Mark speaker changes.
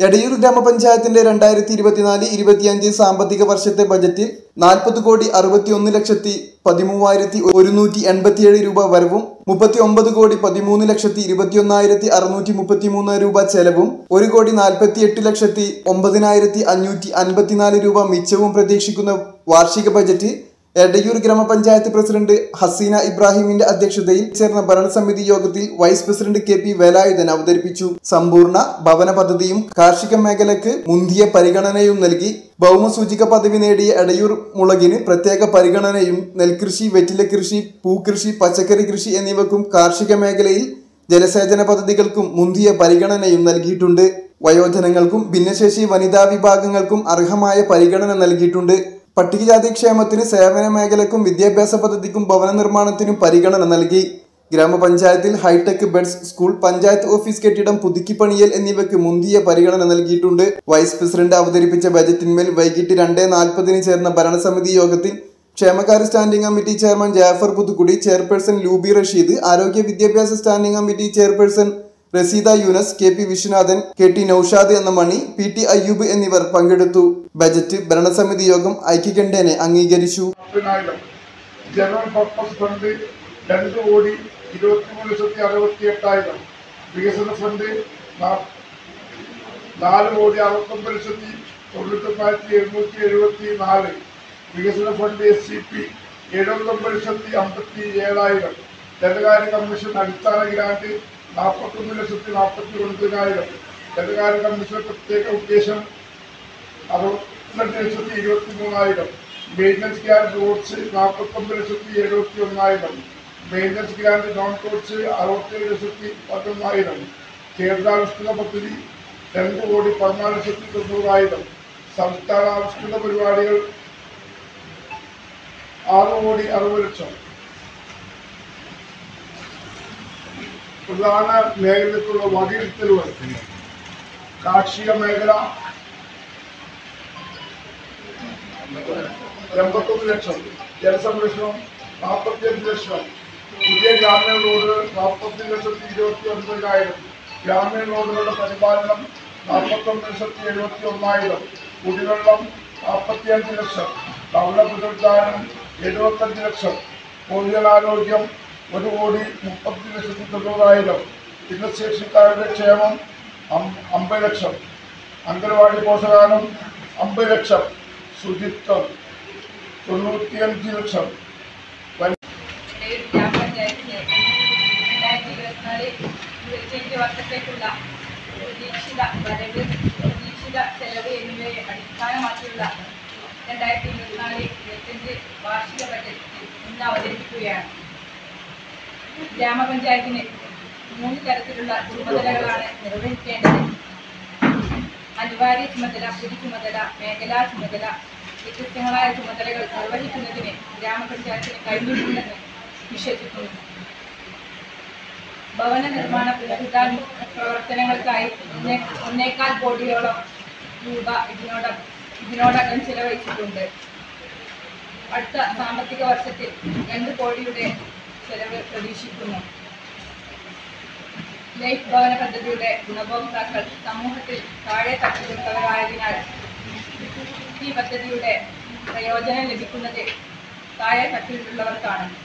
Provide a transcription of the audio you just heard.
Speaker 1: എടയൂർ ഗ്രാമപഞ്ചായത്തിന്റെ രണ്ടായിരത്തി ഇരുപത്തിനാല് ഇരുപത്തിയഞ്ച് സാമ്പത്തിക വർഷത്തെ ബജറ്റിൽ നാൽപ്പത് കോടി അറുപത്തിയൊന്ന് ലക്ഷത്തി പതിമൂവായിരത്തി ഒരുന്നൂറ്റി എൺപത്തിയേഴ് രൂപ വരവും മുപ്പത്തി ഒമ്പത് കോടി പതിമൂന്ന് ലക്ഷത്തി ഇരുപത്തിയൊന്നായിരത്തി അറുന്നൂറ്റി മുപ്പത്തിമൂന്ന് രൂപ ചെലവും ഒരു കോടി നാൽപ്പത്തി എട്ട് ലക്ഷത്തി ഒമ്പതിനായിരത്തി അഞ്ഞൂറ്റി അൻപത്തിനാല് രൂപ മിച്ചവും പ്രതീക്ഷിക്കുന്ന വാർഷിക ബജറ്റ് എടയൂർ ഗ്രാമപഞ്ചായത്ത് പ്രസിഡന്റ് ഹസീന ഇബ്രാഹിമിന്റെ അധ്യക്ഷതയിൽ ചേർന്ന ഭരണസമിതി യോഗത്തിൽ vice president K P Velayudhan അവതരിപ്പിച്ചു സമ്പൂർണ്ണ ഭവന പദ്ധതിയും കാർഷിക മേഖലയ്ക്ക് മുന്തിയ പരിഗണനയും നൽകി ഭൗമസൂചിക പദവി നേടിയ എടയൂർ മുളകിന് പ്രത്യേക പരിഗണനയും നെൽകൃഷി വെറ്റില കൃഷി പൂക്കൃഷി പച്ചക്കറി കൃഷി എന്നിവക്കും കാർഷിക മേഖലയിൽ ജലസേചന പദ്ധതികൾക്കും മുന്തിയ പരിഗണനയും നൽകിയിട്ടുണ്ട് വയോജനങ്ങൾക്കും ഭിന്നശേഷി വനിതാ വിഭാഗങ്ങൾക്കും അർഹമായ പരിഗണന നൽകിയിട്ടുണ്ട് പട്ടികജാതി ക്ഷേമത്തിന് സേവന മേഖലക്കും വിദ്യാഭ്യാസ പദ്ധതിക്കും ഭവന നിർമ്മാണത്തിനും പരിഗണന നൽകി ഗ്രാമപഞ്ചായത്തിൽ hi-tech beds school panchayat office കെട്ടിടം പുതുക്കിപ്പണിയൽ എന്നിവയ്ക്ക് മുന്തിയ പരിഗണന നൽകിയിട്ടുണ്ട് വൈസ് പ്രസിഡന്റ് അവതരിപ്പിച്ച ബജറ്റിന്മേൽ വൈകിട്ട് രണ്ടേ നാൽപ്പതിന് ചേർന്ന ഭരണസമിതി യോഗത്തിൽ ക്ഷേമകാര്യ standing committee chairman Jafar Puthukkudi chairperson Lubi Rasheed ആരോഗ്യ വിദ്യാഭ്യാസ standing committee chairperson Raseeda Yoonus K P Viswanathan K T Noushad എന്ന മണി പി ടി അയ്യൂബ് എന്നിവർ പങ്കെടുത്തു ബജറ്റ് ഭരണസമിതി യോഗം ഐക്യകണ്ഠേനെ അംഗീകരിച്ചു
Speaker 2: പതിനായിരം ജനറൽ പർപ്പസ് ഫണ്ട് രണ്ട് കോടി ഇരുപത്തിമൂന്ന് ലക്ഷത്തി അറുപത്തി എട്ടായിരം വികസന ഫണ്ട് നാ- നാല് കോടി അറുപത്തൊമ്പത് ലക്ഷത്തി തൊണ്ണൂറ്റൊന്നായിരത്തി എഴുന്നൂറ്റി എഴുപത്തി നാല് വികസന ഫണ്ട് എസ് സി പി എഴുപത്തൊമ്പത് ലക്ഷത്തി അമ്പത്തി ഏഴായിരം ധനകാര്യ കമ്മീഷൻ അടിസ്ഥാന ഗ്രാന്റ് നാൽപ്പത്തൊന്ന് ലക്ഷത്തി നാൽപ്പത്തി ഒൻപതിനായിരം ധനകാര്യ കമ്മീഷൻ പ്രത്യേക ഉദ്ദേശം അറുപത്തിരണ്ട് ലക്ഷത്തി ഇരുപത്തി മൂന്നായിരം മെയിൻ്റനൻസ് ഗ്രാൻഡ് റോഡ്സ് നാൽപ്പത്തൊമ്പത് ലക്ഷത്തി എഴുപത്തി ഒന്നായിരം മെയിൻ്റനൻസ് ഗ്രാൻഡ് നോൺ റോഡ്സ് അറുപത്തേഴ് ലക്ഷത്തി പതിനൊന്നായിരം കേന്ദ്രാവിഷ്കൃത പദ്ധതി രണ്ട് കോടി പതിനാല് ലക്ഷത്തി തൊണ്ണൂറായിരം സംസ്ഥാന ആവിഷ്കൃത പരിപാടികൾ ആറ് കോടി അറുപത് ലക്ഷം പ്രധാന മേഖലയ്ക്കുള്ള വകയിരുത്തലുകൾ കാർഷിക മേഖല എൺപത്തൊന്ന് ലക്ഷം ജലസംരക്ഷണം നാൽപ്പത്തിയഞ്ച് ലക്ഷം പുതിയ ഗ്രാമീണ റോഡുകൾ നാൽപ്പത്തി ലക്ഷത്തി ഇരുപത്തി ഒൻപതിനായിരം ഗ്രാമീണ റോഡുകളുടെ പരിപാലനം നാൽപ്പത്തൊന്ന് ലക്ഷത്തി എഴുപത്തി ഒന്നായിരം കുടിവെള്ളം നാൽപ്പത്തിയഞ്ച് ലക്ഷം ഭവന പുനരുദ്ധാരണം എഴുപത്തഞ്ച് ലക്ഷം പൊതുജനാരോഗ്യം ഒരു കോടി മുപ്പത്തി ലക്ഷത്തി തൊണ്ണൂറായിരം ഭിന്നശേഷിക്കാരുടെ ക്ഷേമം അം- അമ്പത് ലക്ഷം അംഗൻവാടി പോഷകാലം അമ്പത് ലക്ഷം ശുചിത്വം തൊണ്ണൂറ്റിയഞ്ച് ലക്ഷം
Speaker 3: ഇടയിൽ ഗ്രാമപഞ്ചായത്തിന് രണ്ടായിരത്തി ഇരുപത്തിനാല് ഇരുപത്തിയഞ്ച് വർഷത്തേക്കുള്ള പ്രതീക്ഷിത വരവ് പ്രതീക്ഷിത ചെലവ് എന്നിവയെ അടിസ്ഥാനമാക്കിയുള്ള രണ്ടായിരത്തി ഇരുപത്തിനാല് ഇരുപത്തിയഞ്ച് വാർഷിക ബജറ്റ് ഇന്ന് അവതരിപ്പിക്കുകയാണ് ഗ്രാമപഞ്ചായത്തിന് മൂന്ന് തരത്തിലുള്ള ചുമതലകളാണ് നിർവഹിക്കേണ്ടത് അനിവാര്യ ചുമതല പൊതു ചുമതല മേഖലാ ചുമതല വ്യത്യസ്തങ്ങളായ ചുമതലകൾ നിർവഹിക്കുന്നതിന് ഗ്രാമപഞ്ചായത്തിന് കഴിഞ്ഞിട്ടുണ്ടെന്ന് വിശ്വസിക്കുന്നു ഭവന നിർമ്മാണ പുനരുദ്ധാരണ പ്രവർത്തനങ്ങൾക്കായി ഒന്നേ ഒന്നേകാൽ കോടിയോളം രൂപ ഇതിനോട ഇതിനോടകം ചെലവഴിച്ചിട്ടുണ്ട് അടുത്ത സാമ്പത്തിക വർഷത്തിൽ രണ്ട് കോടിയുടെ ചെലവ് പ്രതീക്ഷിക്കുന്നു ലൈഫ് ഭവന പദ്ധതിയുടെ ഗുണഭോക്താക്കൾ സമൂഹത്തിൽ താഴെ തട്ടിലുള്ളവരായതിനാൽ ഈ പദ്ധതിയുടെ പ്രയോജനം ലഭിക്കുന്നത് താഴെ തട്ടിലുള്ളവർക്കാണ്